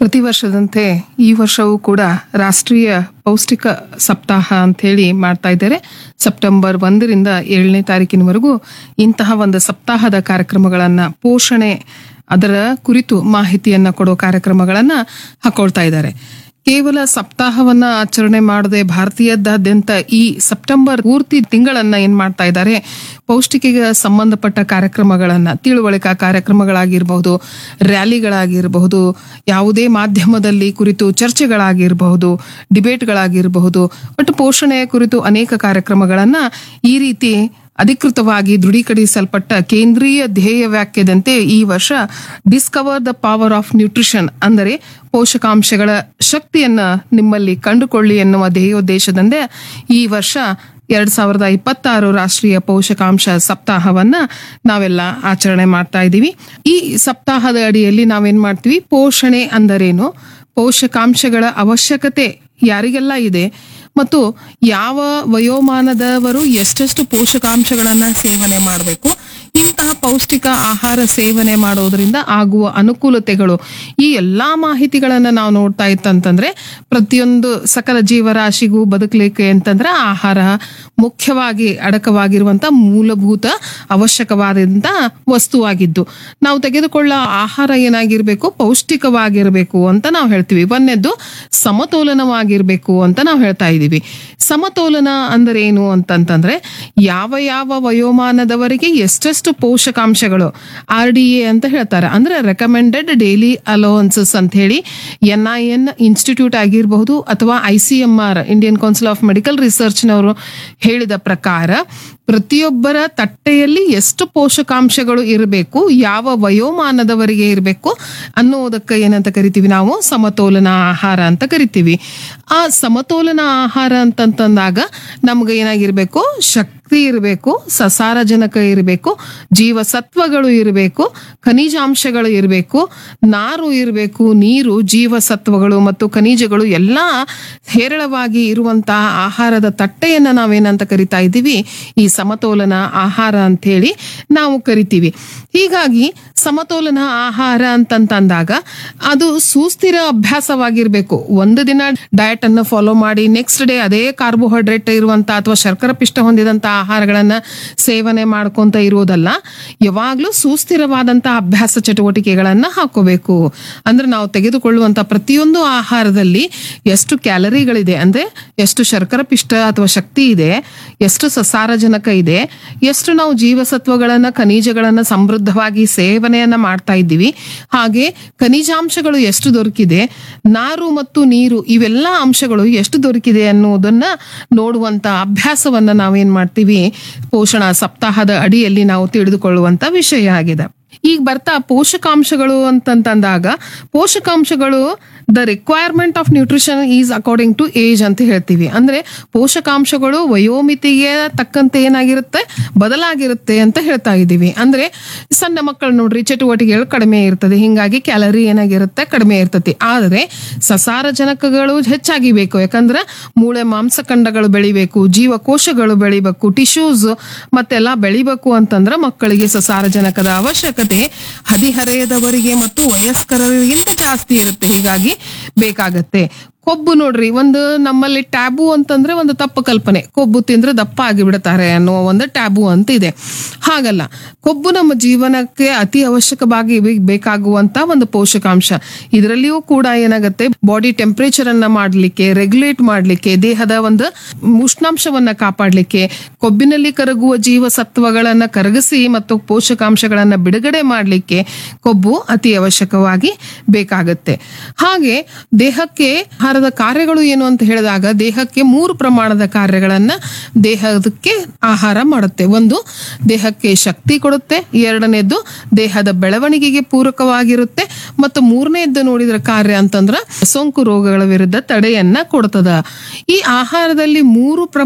ಪ್ರತಿ ವರ್ಷದಂತೆ ಈ ವರ್ಷವೂ ಕೂಡ ರಾಷ್ಟ್ರೀಯ ಪೌಷ್ಟಿಕ ಸಪ್ತಾಹ ಅಂಥೇಳಿ ಮಾಡ್ತಾ ಇದ್ದಾರೆ ಸೆಪ್ಟೆಂಬರ್ ಒಂದರಿಂದ ಏಳನೇ ತಾರೀಕಿನವರೆಗೂ ಇಂತಹ ಒಂದು ಸಪ್ತಾಹದ ಕಾರ್ಯಕ್ರಮಗಳನ್ನ ಪೋಷಣೆ ಅದರ ಕುರಿತು ಮಾಹಿತಿಯನ್ನ ಕೊಡೋ ಕಾರ್ಯಕ್ರಮಗಳನ್ನ ಹಾಕೊಳ್ತಾ ಇದ್ದಾರೆ ಕೇವಲ ಸಪ್ತಾಹವನ್ನ ಆಚರಣೆ ಮಾಡದೆ ಭಾರತೀಯದಾದ್ಯಂತ ಈ ಸೆಪ್ಟೆಂಬರ್ ಪೂರ್ತಿ ತಿಂಗಳನ್ನ ಏನ್ ಮಾಡ್ತಾ ಇದ್ದಾರೆ ಪೌಷ್ಟಿಕೆಗೆ ಸಂಬಂಧಪಟ್ಟ ಕಾರ್ಯಕ್ರಮಗಳನ್ನ ತಿಳುವಳಿಕಾ ಕಾರ್ಯಕ್ರಮಗಳಾಗಿರಬಹುದು ರ್ಯಾಲಿಗಳಾಗಿರಬಹುದು ಯಾವುದೇ ಮಾಧ್ಯಮದಲ್ಲಿ ಕುರಿತು ಚರ್ಚೆಗಳಾಗಿರಬಹುದು ಡಿಬೇಟ್ಗಳಾಗಿರಬಹುದು ಒಟ್ಟು ಪೋಷಣೆಯ ಕುರಿತು ಅನೇಕ ಕಾರ್ಯಕ್ರಮಗಳನ್ನ ಈ ರೀತಿ ಅಧಿಕೃತವಾಗಿ ದೃಢೀಕರಿಸಲ್ಪಟ್ಟ ಕೇಂದ್ರೀಯ ಧ್ಯೇಯ ವಾಕ್ಯದಂತೆ ಈ ವರ್ಷ discover the power of nutrition ಅಂದರೆ ಪೋಷಕಾಂಶಗಳ ಶಕ್ತಿಯನ್ನ ನಿಮ್ಮಲ್ಲಿ ಕಂಡುಕೊಳ್ಳಿ ಎನ್ನುವ ಧ್ಯೇಯೋದ್ದೇಶದಂದೇ ಈ ವರ್ಷ ಎರಡ್ ಸಾವಿರದ ಇಪ್ಪತ್ತಾರು ರಾಷ್ಟ್ರೀಯ ಪೋಷಕಾಂಶ ಸಪ್ತಾಹವನ್ನ ನಾವೆಲ್ಲ ಆಚರಣೆ ಮಾಡ್ತಾ ಇದ್ದೀವಿ ಈ ಸಪ್ತಾಹದ ಅಡಿಯಲ್ಲಿ ನಾವೇನ್ ಮಾಡ್ತೀವಿ ಪೋಷಣೆ ಅಂದರೇನು ಪೋಷಕಾಂಶಗಳ ಅವಶ್ಯಕತೆ ಯಾರಿಗೆಲ್ಲ ಇದೆ ಮತ್ತು ಯಾವ ವಯೋಮಾನದವರು ಎಷ್ಟೆಷ್ಟು ಪೋಷಕಾಂಶಗಳನ್ನ ಸೇವನೆ ಮಾಡಬೇಕು ಇಂತಹ ಪೌಷ್ಟಿಕ ಆಹಾರ ಸೇವನೆ ಮಾಡೋದ್ರಿಂದ ಆಗುವ ಅನುಕೂಲತೆಗಳು ಈ ಎಲ್ಲಾ ಮಾಹಿತಿಗಳನ್ನ ನಾವು ನೋಡ್ತಾ ಇತ್ತಂತಂದ್ರೆ ಪ್ರತಿಯೊಂದು ಸಕಲ ಜೀವರಾಶಿಗೂ ಬದುಕಲಿಕ್ಕೆ ಅಂತಂದ್ರೆ ಆಹಾರ ಮುಖ್ಯವಾಗಿ ಅಡಕವಾಗಿರುವಂತ ಮೂಲಭೂತ ಅವಶ್ಯಕವಾದಂತ ವಸ್ತುವಾಗಿದ್ದು ನಾವು ತೆಗೆದುಕೊಳ್ಳೋ ಆಹಾರ ಏನಾಗಿರ್ಬೇಕು ಪೌಷ್ಟಿಕವಾಗಿರ್ಬೇಕು ಅಂತ ನಾವು ಹೇಳ್ತೀವಿ ಒಂದನೇದ್ದು ಸಮತೋಲನವಾಗಿರ್ಬೇಕು ಅಂತ ನಾವು ಹೇಳ್ತಾ ಇದ್ದೀವಿ ಸಮತೋಲನ ಅಂದ್ರೆ ಏನು ಅಂತಂತಂದ್ರೆ ಯಾವ ಯಾವ ವಯೋಮಾನದವರಿಗೆ ಎಷ್ಟೆಷ್ಟು ಪೋಷಕಾಂಶಗಳು ಆರ್ ಡಿ ಎ ಅಂತ ಹೇಳ್ತಾರೆ ಅಂದ್ರೆ ರೆಕಮೆಂಡೆಡ್ ಡೈಲಿ ಅಲೋನ್ಸಸ್ ಅಂತ ಹೇಳಿ ಎನ್ ಐ ಎನ್ ಇನ್ಸ್ಟಿಟ್ಯೂಟ್ ಆಗಿರಬಹುದು ಅಥವಾ I C M R Indian council of medical ರಿಸರ್ಚ್ನವರು ಹೇಳಿದ ಪ್ರಕಾರ ಪ್ರತಿಯೊಬ್ಬರ ತಟ್ಟೆಯಲ್ಲಿ ಎಷ್ಟು ಪೋಷಕಾಂಶಗಳು ಇರಬೇಕು ಯಾವ ವಯೋಮಾನದವರಿಗೆ ಇರಬೇಕು ಅನ್ನೋದಕ್ಕೆ ಏನಂತ ಕರಿತೀವಿ ನಾವು ಸಮತೋಲನ ಆಹಾರ ಅಂತ ಕರಿತೀವಿ ಆ ಸಮತೋಲನ ಆಹಾರ ಅಂತಂತಂದಾಗ ನಮ್ಗೆ ಏನಾಗಿರ್ಬೇಕು ಶಕ್ತಿ ಇರಬೇಕು ಸಸಾರಜನಕ ಇರಬೇಕು ಜೀವಸತ್ವಗಳು ಇರಬೇಕು ಖನಿಜಾಂಶಗಳು ಇರಬೇಕು ನಾರು ಇರಬೇಕು ನೀರು ಜೀವಸತ್ವಗಳು ಮತ್ತು ಖನಿಜಗಳು ಎಲ್ಲ ಹೇರಳವಾಗಿ ಇರುವಂತಹ ಆಹಾರದ ತಟ್ಟೆಯನ್ನ ನಾವೇನಂತ ಕರಿತಾ ಇದ್ದೀವಿ ಈ ಸಮತೋಲನ ಆಹಾರ ಅಂತ ಹೇಳಿ ನಾವು ಕರಿತೀವಿ ಹೀಗಾಗಿ ಸಮತೋಲನ ಆಹಾರ ಅಂತಂತಂದಾಗ ಅದು ಸುಸ್ಥಿರ ಅಭ್ಯಾಸವಾಗಿರ್ಬೇಕು ಒಂದು ದಿನ ಡಯಟ್ ಅನ್ನು ಫಾಲೋ ಮಾಡಿ ನೆಕ್ಸ್ಟ್ ಡೇ ಅದೇ ಕಾರ್ಬೋಹೈಡ್ರೇಟ್ ಇರುವಂತ ಅಥವಾ ಶರ್ಕರ ಪಿಷ್ಟ ಹೊಂದಿದಂತ ಆಹಾರಗಳನ್ನ ಸೇವನೆ ಮಾಡ್ಕೊಂತ ಇರೋದಲ್ಲ ಯಾವಾಗ್ಲೂ ಸುಸ್ಥಿರವಾದಂತ ಅಭ್ಯಾಸ ಚಟುವಟಿಕೆಗಳನ್ನ ಹಾಕೋಬೇಕು ಅಂದ್ರೆ ನಾವು ತೆಗೆದುಕೊಳ್ಳುವಂತ ಪ್ರತಿಯೊಂದು ಆಹಾರದಲ್ಲಿ ಎಷ್ಟು ಕ್ಯಾಲರಿಗಳಿದೆ ಅಂದ್ರೆ ಎಷ್ಟು ಶರ್ಕರ ಪಿಷ್ಟ ಅಥವಾ ಶಕ್ತಿ ಇದೆ ಎಷ್ಟು ಸಸಾರಜನಕ ಇದೆ ಎಷ್ಟು ನಾವು ಜೀವಸತ್ವಗಳನ್ನ ಖನಿಜಗಳನ್ನ ಸಮೃದ್ಧವಾಗಿ ಸೇವನೆಯನ್ನ ಮಾಡ್ತಾ ಇದ್ದೀವಿ ಹಾಗೆ ಖನಿಜಾಂಶಗಳು ಎಷ್ಟು ದೊರಕಿದೆ ನಾರು ಮತ್ತು ನೀರು ಇವೆಲ್ಲ ಅಂಶಗಳು ಎಷ್ಟು ದೊರಕಿದೆ ಅನ್ನೋದನ್ನ ನೋಡುವಂತ ಅಭ್ಯಾಸವನ್ನ ನಾವೇನ್ ಮಾಡ್ತೀವಿ ಪೋಷಣ ಸಪ್ತಾಹದ ಅಡಿಯಲ್ಲಿ ನಾವು ತಿಳಿದುಕೊಳ್ಳುವಂತ ವಿಷಯ ಆಗಿದೆ ಈಗ ಬರ್ತಾ ಪೋಷಕಾಂಶಗಳು ಅಂತಂತಂದಾಗ ಪೋಷಕಾಂಶಗಳು the requirement of nutrition is according to age ಅಂತ ಹೇಳ್ತೀವಿ ಅಂದ್ರೆ ಪೋಷಕಾಂಶಗಳು ವಯೋಮಿತಿಗೆ ತಕ್ಕಂತೆ ಏನಾಗಿರುತ್ತೆ ಬದಲಾಗಿರುತ್ತೆ ಅಂತ ಹೇಳ್ತಾ ಇದ್ದೀವಿ ಅಂದ್ರೆ ಸಣ್ಣ ಮಕ್ಕಳು ನೋಡ್ರಿ ಚಟುವಟಿಕೆಗಳು ಕಡಿಮೆ ಇರ್ತದೆ ಹಿಂಗಾಗಿ ಕ್ಯಾಲರಿ ಏನಾಗಿರುತ್ತೆ ಕಡಿಮೆ ಇರ್ತತಿ ಆದರೆ ಸಸಾರಜನಕಗಳು ಹೆಚ್ಚಾಗಿ ಬೇಕು ಯಾಕಂದ್ರೆ ಮೂಳೆ ಮಾಂಸಖಂಡಗಳು ಬೆಳಿಬೇಕು ಜೀವಕೋಶಗಳು ಬೆಳಿಬೇಕು ಟಿಶ್ಯೂಸ್ ಮತ್ತೆಲ್ಲ ಬೆಳಿಬೇಕು ಅಂತಂದ್ರೆ ಮಕ್ಕಳಿಗೆ ಸಸಾರಜನಕದ ಅವಶ್ಯಕತೆ ಹದಿಹರೆಯದವರಿಗೆ ಮತ್ತು ವಯಸ್ಕರಿಗಿಂತ ಜಾಸ್ತಿ ಇರುತ್ತೆ ಹೀಗಾಗಿ ಬೇಕಾಗತ್ತೆ ಕೊಬ್ಬು ನೋಡ್ರಿ ಒಂದು ನಮ್ಮಲ್ಲಿ ಟ್ಯಾಬು ಅಂತಂದ್ರೆ ಒಂದು ತಪ್ಪು ಕಲ್ಪನೆ ಕೊಬ್ಬು ತಿಂದ್ರೆ ದಪ್ಪ ಆಗಿಬಿಡ್ತಾರೆ ಅನ್ನೋ ಒಂದು ಟ್ಯಾಬು ಅಂತ ಇದೆ ಹಾಗಲ್ಲ ಕೊಬ್ಬು ನಮ್ಮ ಜೀವನಕ್ಕೆ ಅತಿ ಅವಶ್ಯಕವಾಗಿ ಬೇ- ಬೇಕಾಗುವಂತ ಒಂದು ಪೋಷಕಾಂಶ ಇದರಲ್ಲಿಯೂ ಕೂಡ ಏನಾಗುತ್ತೆ ಬಾಡಿ ಟೆಂಪರೇಚರ್ ಅನ್ನ ಮಾಡ್ಲಿಕ್ಕೆ ರೆಗ್ಯುಲೇಟ್ ಮಾಡ್ಲಿಕ್ಕೆ ದೇಹದ ಒಂದು ಉಷ್ಣಾಂಶವನ್ನ ಕಾಪಾಡ್ಲಿಕ್ಕೆ ಕೊಬ್ಬಿನಲ್ಲಿ ಕರಗುವ ಜೀವಸತ್ವಗಳನ್ನ ಕರಗಿಸಿ ಮತ್ತು ಪೋಷಕಾಂಶಗಳನ್ನ ಬಿಡುಗಡೆ ಮಾಡ್ಲಿಕ್ಕೆ ಕೊಬ್ಬು ಅತಿ ಅವಶ್ಯಕವಾಗಿ ಬೇಕಾಗುತ್ತೆ ಹಾಗೆ ದೇಹಕ್ಕೆ ಆಹಾರದ ಕಾರ್ಯಗಳು ಏನು ಅಂತ ಹೇಳಿದಾಗ ದೇಹಕ್ಕೆ ಮೂರು ಪ್ರಮಾಣದ ಕಾರ್ಯಗಳನ್ನ ದೇಹಕ್ಕೆ ಆಹಾರ ಮಾಡುತ್ತೆ ಒಂದು ದೇಹಕ್ಕೆ ಶಕ್ತಿ ಕೊಡುತ್ತೆ ಎರಡನೇದ್ದು ದೇಹದ ಬೆಳವಣಿಗೆಗೆ ಪೂರಕವಾಗಿರುತ್ತೆ ಮತ್ತು ಮೂರನೇದ್ದು ನೋಡಿದ್ರ ಕಾರ್ಯ ಅಂತಂದ್ರ ಸೋಂಕು ರೋಗಗಳ ವಿರುದ್ಧ ತಡೆಯನ್ನ ಕೊಡ್ತದ ಈ ಆಹಾರದಲ್ಲಿ ಮೂರು ಪ್ರಮಾಣ